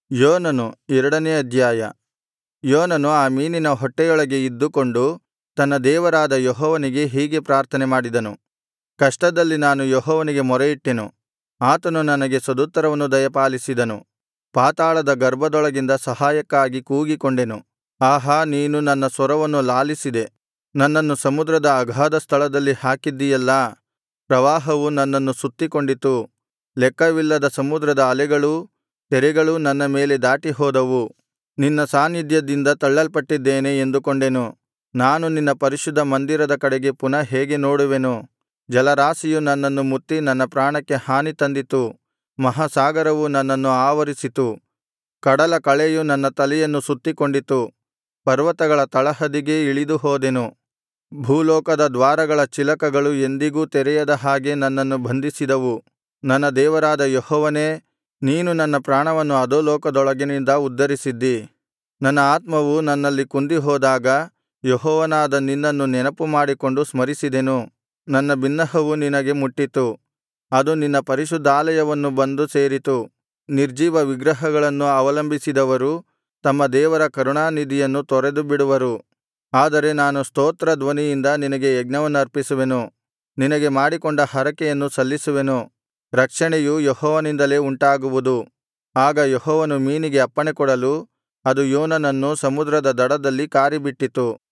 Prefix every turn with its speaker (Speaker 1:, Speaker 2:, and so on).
Speaker 1: ಯೋನನು ಎರಡನೇ ಅಧ್ಯಾಯ ಯೋನನು ಆ ಮೀನಿನ ಹೊಟ್ಟೆಯೊಳಗೆ ಇದ್ದುಕೊಂಡು ತನ್ನ ದೇವರಾದ ಯೆಹೋವನಿಗೆ ಹೀಗೆ ಪ್ರಾರ್ಥನೆ ಮಾಡಿದನು ಕಷ್ಟದಲ್ಲಿ ನಾನು ಯೆಹೋವನಿಗೆ ಮೊರೆಯಿಟ್ಟೆನು ಆತನು ನನಗೆ ಸದುತ್ತರವನ್ನು ದಯಪಾಲಿಸಿದನು ಪಾತಾಳದ ಗರ್ಭದೊಳಗಿಂದ ಸಹಾಯಕ್ಕಾಗಿ ಕೂಗಿಕೊಂಡೆನು ಆಹಾ ನೀನು ನನ್ನ ಸ್ವರವನ್ನು ಲಾಲಿಸಿದೆ ನನ್ನನ್ನು ಸಮುದ್ರದ ಅಗಾಧ ಸ್ಥಳದಲ್ಲಿ ಹಾಕಿದ್ದೀಯಲ್ಲಾ ಪ್ರವಾಹವು ನನ್ನನ್ನು ಸುತ್ತಿಕೊಂಡಿತು ಲೆಕ್ಕವಿಲ್ಲದ ಸಮುದ್ರದ ಅಲೆಗಳೂ ತೆರೆಗಳೂ ನನ್ನ ಮೇಲೆ ದಾಟಿಹೋದವು ನಿನ್ನ ಸಾನ್ನಿಧ್ಯದಿಂದ ತಳ್ಳಲ್ಪಟ್ಟಿದ್ದೇನೆ ಎಂದುಕೊಂಡೆನು ನಾನು ನಿನ್ನ ಪರಿಶುದ್ಧ ಮಂದಿರದ ಕಡೆಗೆ ಪುನಃ ಹೇಗೆ ನೋಡುವೆನು ಜಲರಾಶಿಯು ನನ್ನನ್ನು ಮುತ್ತಿ ನನ್ನ ಪ್ರಾಣಕ್ಕೆ ಹಾನಿ ತಂದಿತು ಮಹಾಸಾಗರವು ನನ್ನನ್ನು ಆವರಿಸಿತು ಕಡಲ ಕಳೆಯು ನನ್ನ ತಲೆಯನ್ನು ಸುತ್ತಿಕೊಂಡಿತು ಪರ್ವತಗಳ ತಳಹದಿಗೆ ಇಳಿದು ಹೋದೆನು ಭೂಲೋಕದ ದ್ವಾರಗಳ ಚಿಲಕಗಳು ಎಂದಿಗೂ ತೆರೆಯದ ಹಾಗೆ ನನ್ನನ್ನು ಬಂಧಿಸಿದವು ನನ್ನ ದೇವರಾದ ಯೆಹೋವನೇ ನೀನು ನನ್ನ ಪ್ರಾಣವನ್ನು ಅಧೋಲೋಕದೊಳಗಿನಿಂದ ಉದ್ಧರಿಸಿದ್ದಿ ನನ್ನ ಆತ್ಮವು ನನ್ನಲ್ಲಿ ಕುಂದಿಹೋದಾಗ ಯೆಹೋವನಾದ ನಿನ್ನನ್ನು ನೆನಪುಮಾಡಿಕೊಂಡು ಸ್ಮರಿಸಿದೆನು ನನ್ನ ಬಿನ್ನಹವು ನಿನಗೆ ಮುಟ್ಟಿತು ಅದು ನಿನ್ನ ಪರಿಶುದ್ಧಾಲಯವನ್ನು ಬಂದು ಸೇರಿತು ನಿರ್ಜೀವ ವಿಗ್ರಹಗಳನ್ನು ಅವಲಂಬಿಸಿದವರು ತಮ್ಮ ದೇವರ ಕರುಣಾನಿಧಿಯನ್ನು ತೊರೆದುಬಿಡುವರು ಆದರೆ ನಾನು ಸ್ತೋತ್ರ ಧ್ವನಿಯಿಂದ ನಿನಗೆ ಯಜ್ಞವನ್ನರ್ಪಿಸುವೆನು ನಿನಗೆ ಮಾಡಿಕೊಂಡ ಹರಕೆಯನ್ನು ಸಲ್ಲಿಸುವೆನು ರಕ್ಷಣೆಯು ಯೆಹೋವನಿಂದಲೇ ಉಂಟಾಗುವುದು ಆಗ ಯೆಹೋವನು ಮೀನಿಗೆ ಅಪ್ಪಣೆಕೊಡಲು ಅದು ಯೋನನನ್ನು ಸಮುದ್ರದ ದಡದಲ್ಲಿ ಕಾರಿಬಿಟ್ಟಿತು